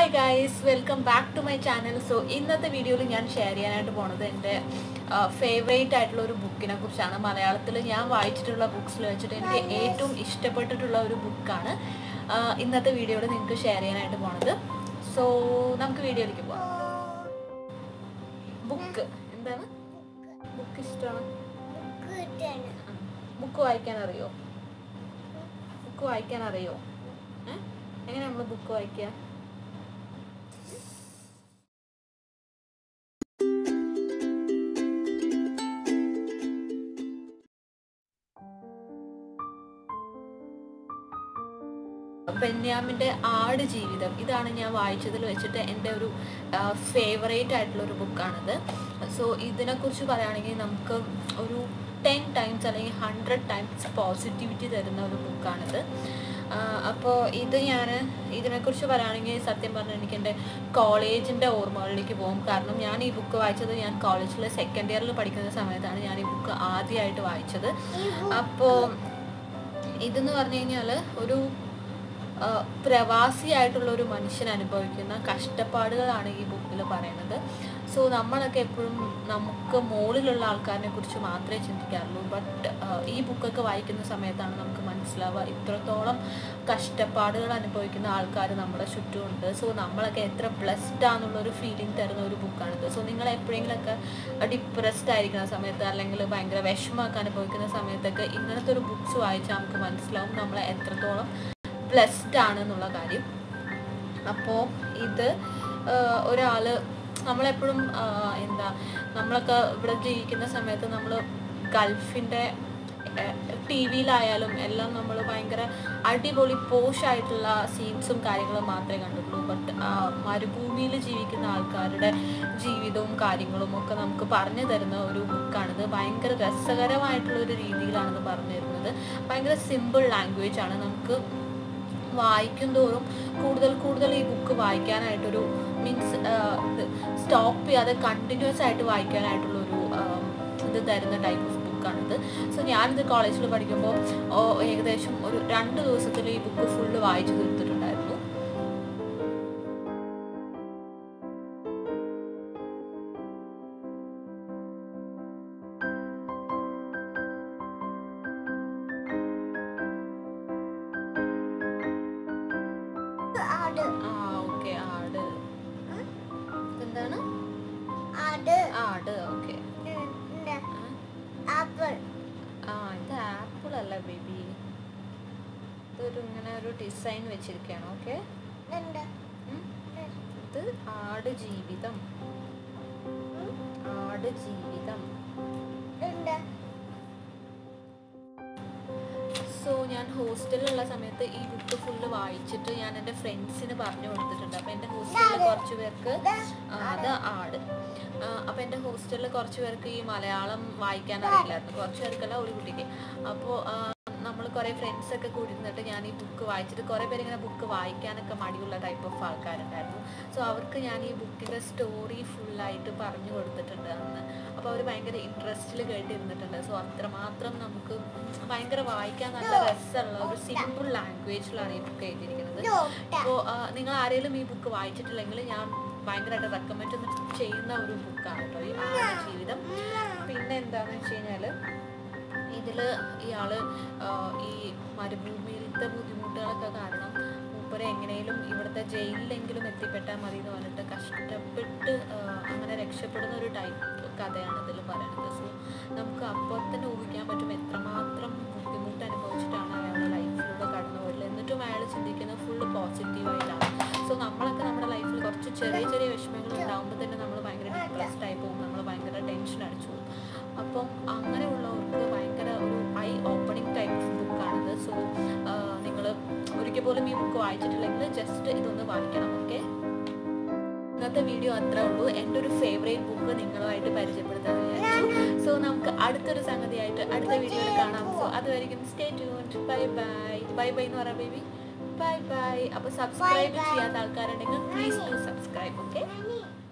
Hi guys welcome back to my channel so ഇന്നത്തെ വീഡിയോയിൽ ഞാൻ ഷെയർ ചെയ്യാനായിട്ട് പോണത് എൻ്റെ ഫേവറേറ്റ് ആയിട്ടുള്ള ഒരു ബുക്കിനെ കുറിച്ചാണ് മലയാളത്തിൽ ഞാൻ വായിച്ചിട്ടുള്ള ബുക്സിൽ വെച്ചിട്ട് എനിക്ക് ഏറ്റവും ഇഷ്ടപ്പെട്ടിട്ടുള്ള ഒരു ബുക്കാണ് ഇന്നത്തെ വീഡിയോയിൽ നിങ്ങൾക്ക് ഷെയർ ചെയ്യാനായിട്ട് പോണത് സോ നമുക്ക് വീഡിയോയിലേക്ക് പോവാം ബുക്ക് എന്താണ് ബുക്ക് ഇഷ്ടമാണ് ബുക്ക് വായിക്കാൻ അറിയോ ബുക്ക് വായിക്കാൻ അറിയോ ഏ? എങ്ങനെ നമ്മൾ ബുക്ക് വായിക്കുക ബെന്യാമിൻ്റെ ആട് ജീവിതം ഇതാണ് ഞാൻ വായിച്ചതിൽ വെച്ചിട്ട് എൻ്റെ ഒരു ഫേവറേറ്റ് ആയിട്ടുള്ള ഒരു ബുക്കാണിത് സോ ഇതിനെക്കുറിച്ച് പറയുകയാണെങ്കിൽ നമുക്ക് ഒരു ടെൻ ടൈംസ് അല്ലെങ്കിൽ ഹൺഡ്രഡ് ടൈംസ് പോസിറ്റിവിറ്റി തരുന്ന ഒരു ബുക്കാണിത് അപ്പോൾ ഇത് ഞാൻ ഇതിനെക്കുറിച്ച് പറയുകയാണെങ്കിൽ സത്യം പറഞ്ഞാൽ എനിക്ക് എൻ്റെ കോളേജിൻ്റെ ഓർമ്മകളിലേക്ക് പോകും കാരണം ഞാൻ ഈ ബുക്ക് വായിച്ചത് ഞാൻ കോളേജിൽ സെക്കൻഡ് ഇയറിൽ പഠിക്കുന്ന സമയത്താണ് ഞാൻ ഈ ബുക്ക് ആദ്യമായിട്ട് വായിച്ചത് അപ്പോൾ ഇതെന്ന് പറഞ്ഞു കഴിഞ്ഞാൽ ഒരു ആ, പ്രവാസിയായിട്ടുള്ള ഒരു മനുഷ്യൻ അനുഭവിക്കുന്ന കഷ്ടപ്പാടുകളാണ് ഈ ബുക്കിൽ പറയുന്നത് സോ നമ്മളൊക്കെ എപ്പോഴും നമുക്ക് മുകളിലുള്ള ആൾക്കാരിനെ കുറിച്ച് മാത്രമേ ചിന്തിക്കാറുള്ളൂ ബട്ട് ഈ ബുക്കൊക്കെ വായിക്കുന്ന സമയത്താണ് നമുക്ക് മനസ്സിലാവുക ഇത്രത്തോളം കഷ്ടപ്പാടുകൾ അനുഭവിക്കുന്ന ആൾക്കാർ നമ്മുടെ ചുറ്റുമുണ്ട് സോ നമ്മളൊക്കെ എത്ര ബ്ലെസ്ഡ് ആണെന്നുള്ളൊരു ഫീലിംഗ് തരുന്ന ഒരു ബുക്കാണിത് സോ നിങ്ങൾ എപ്പോഴെങ്കിലൊക്കെ ഡിപ്രസ്ഡ് ആയിരിക്കുന്ന സമയത്ത് അല്ലെങ്കിൽ ഭയങ്കര വിഷമമൊക്കെ അനുഭവിക്കുന്ന സമയത്തൊക്കെ ഇങ്ങനത്തെ ഒരു ബുക്സ് വായിച്ചാൽ നമുക്ക് മനസ്സിലാവും നമ്മളെ എത്രത്തോളം ബ്ലെസ്ഡ് ആണ് എന്നുള്ള കാര്യം അപ്പോൾ ഇത് ഒരാൾ നമ്മളെപ്പോഴും ആ, എന്താ നമ്മളൊക്കെ ഇവിടെ ജീവിക്കുന്ന സമയത്ത് നമ്മൾ ഗൾഫിൻ്റെ ടി വിയിലായാലും എല്ലാം നമ്മൾ ഭയങ്കര അടിപൊളി പോഷായിട്ടുള്ള സീൻസും കാര്യങ്ങളും മാത്രമേ കണ്ടിട്ടുള്ളൂ ബട്ട് മരുഭൂമിയിൽ ജീവിക്കുന്ന ആൾക്കാരുടെ ജീവിതവും കാര്യങ്ങളും ഒക്കെ നമുക്ക് പറഞ്ഞു തരുന്ന ഒരു ബുക്കാണിത് ഭയങ്കര രസകരമായിട്ടുള്ള ഒരു രീതിയിലാണിത് പറഞ്ഞു തരുന്നത് ഭയങ്കര സിമ്പിൾ ലാംഗ്വേജ് ആണ് നമുക്ക് വായിക്കും തോറും കൂടുതൽ കൂടുതൽ ഈ ബുക്ക് വായിക്കാനായിട്ടൊരു മീൻസ് സ്റ്റോപ്പ് ചെയ്യാതെ കണ്ടിന്യൂസ് ആയിട്ട് വായിക്കാനായിട്ടുള്ളൊരു ആം, ഇത് തരുന്ന ടൈപ്പ് ഓഫ് ബുക്കാണിത് സോ ഞാനിത് കോളേജിൽ പഠിക്കുമ്പോൾ ഓ, ഏകദേശം ഒരു രണ്ട് ദിവസത്തിൽ ഈ ബുക്ക് ഫുള്ള് വായിച്ചു തീർത്തിട്ടുണ്ടായിരുന്നു ആ ഓക്കെ ആട് എന്താണ് ആട് ഓക്കെ ആ ഇത് ആപ്പിൾ അല്ല ബേബി ഇതൊരു ഇങ്ങനെ ഒരു ഡിസൈൻ വെച്ചിരിക്കുകയാണ് ഓക്കെ ഇത് ആട് ജീവിതം ആട് ജീവിതം സോ ഞാൻ ഹോസ്റ്റലിലുള്ള സമയത്ത് ഈ ബുക്ക് ഫുള്ള് വായിച്ചിട്ട് ഞാൻ എൻ്റെ ഫ്രണ്ട്സിന് പറഞ്ഞു കൊടുത്തിട്ടുണ്ട് അപ്പോൾ എൻ്റെ ഹോസ്റ്റലിൽ കുറച്ച് പേർക്ക് ആ, അത് ആട് അപ്പോൾ എൻ്റെ ഹോസ്റ്റലിൽ കുറച്ച് പേർക്ക് ഈ മലയാളം വായിക്കാൻ അറിയില്ലായിരുന്നു കുറച്ച് പേർക്കല്ല ഒരു കുട്ടിക്ക് അപ്പോൾ നമ്മൾ കുറേ ഫ്രണ്ട്സൊക്കെ കൂടി ഇരുന്നിട്ട് ഞാൻ ഈ ബുക്ക് വായിച്ചിട്ട് കുറേ പേര് ഇങ്ങനെ ബുക്ക് വായിക്കാനൊക്കെ മടിയുള്ള ടൈപ്പ് ഓഫ് ആൾക്കാരുണ്ടായിരുന്നു സോ അവർക്ക് ഞാൻ ഈ ബുക്കിൻ്റെ സ്റ്റോറി ഫുള്ളായിട്ട് പറഞ്ഞു കൊടുത്തിട്ടുണ്ട് അന്ന് അപ്പോൾ അവർ ഭയങ്കര ഇൻട്രസ്റ്റിൽ കേട്ടിരുന്നിട്ടുണ്ട് സോ അത്രമാത്രം നമുക്ക് ഭയങ്കര വായിക്കാൻ നല്ല രസമുള്ള ഒരു സിമ്പിൾ ലാംഗ്വേജിലാണ് ഈ ബുക്ക് എഴുതിയിരിക്കുന്നത് ഇപ്പോൾ നിങ്ങൾ ആരെങ്കിലും ഈ ബുക്ക് വായിച്ചിട്ടില്ലെങ്കിൽ ഞാൻ ഭയങ്കരമായിട്ട് റെക്കമെൻഡ് ചെയ്യുന്ന ഒരു ബുക്കാണ് കേട്ടോ ഈ ആട് ജീവിതം പിന്നെ എന്താണെന്ന് വെച്ച് കഴിഞ്ഞാൽ ഇതിൽ ഇയാൾ ഈ മരുഭൂമിയിലത്തെ ബുദ്ധിമുട്ടുകളൊക്കെ കാരണം മൂപ്പരെ എങ്ങനെയും ഇവിടുത്തെ ജയിലിലെങ്കിലും എത്തിപ്പെട്ടാൽ മതി എന്ന് പറഞ്ഞിട്ട് കഷ്ടപ്പെട്ട് ആ, അങ്ങനെ രക്ഷപ്പെടുന്ന ഒരു ടൈപ്പ് കഥയാണ് ഇതിൽ പറയുന്നത് സോ നമുക്ക് അപ്പോൾ തന്നെ ഊഹിക്കാൻ പറ്റും എത്രമാത്രം ബുദ്ധിമുട്ട് അനുഭവിച്ചിട്ടാണ് അയാളുടെ ലൈഫിലൂടെ കടന്നു പോയിട്ടുള്ളത് എന്നിട്ടും അയാൾ ചിന്തിക്കുന്നത് ഫുള്ള് പോസിറ്റീവായിട്ടാണ് സോ നമ്മളൊക്കെ നമ്മുടെ ലൈഫിൽ കുറച്ച് ചെറിയ ചെറിയ വിഷമങ്ങൾ ഉണ്ടാകുമ്പോൾ തന്നെ നമ്മൾ ഭയങ്കര ഡിപ്രസ്ഡ് ആയി പോകും നമ്മൾ ഭയങ്കര ടെൻഷൻ അടിച്ചു പോകും അപ്പം അങ്ങനെയുള്ളവർക്ക് ഭയങ്കര ഒരു ഐ ഓപ്പണിംഗ് ടൈപ്പ് ബുക്കാണിത് സോ നിങ്ങൾ ഒരിക്കൽ പോലും ഈ ബുക്ക് വായിച്ചിട്ടില്ലെങ്കിൽ ജസ്റ്റ് ഇതൊന്ന് വായിക്കണം ഓക്കെ ഇന്നത്തെ വീഡിയോ അത്രേ ഉള്ളൂ എൻ്റെ ഒരു ഫേവറേറ്റ് ബുക്ക് നിങ്ങളുമായിട്ട് പരിചയപ്പെടുത്താൻ വിചാരിച്ചു സോ നമുക്ക് അടുത്തൊരു സംഗതിയായിട്ട് അടുത്ത വീഡിയോയിൽ കാണാം സോ അതുവരെയും stay tuned bye bye bye bye എന്ന് പറയാം ബേബി ബൈ ബൈ അപ്പോൾ സബ്സ്ക്രൈബ് ചെയ്യാത്ത ആൾക്കാരുണ്ടെങ്കിൽ പ്ലീസ് ഡു സബ്സ്ക്രൈബ് ഓക്കെ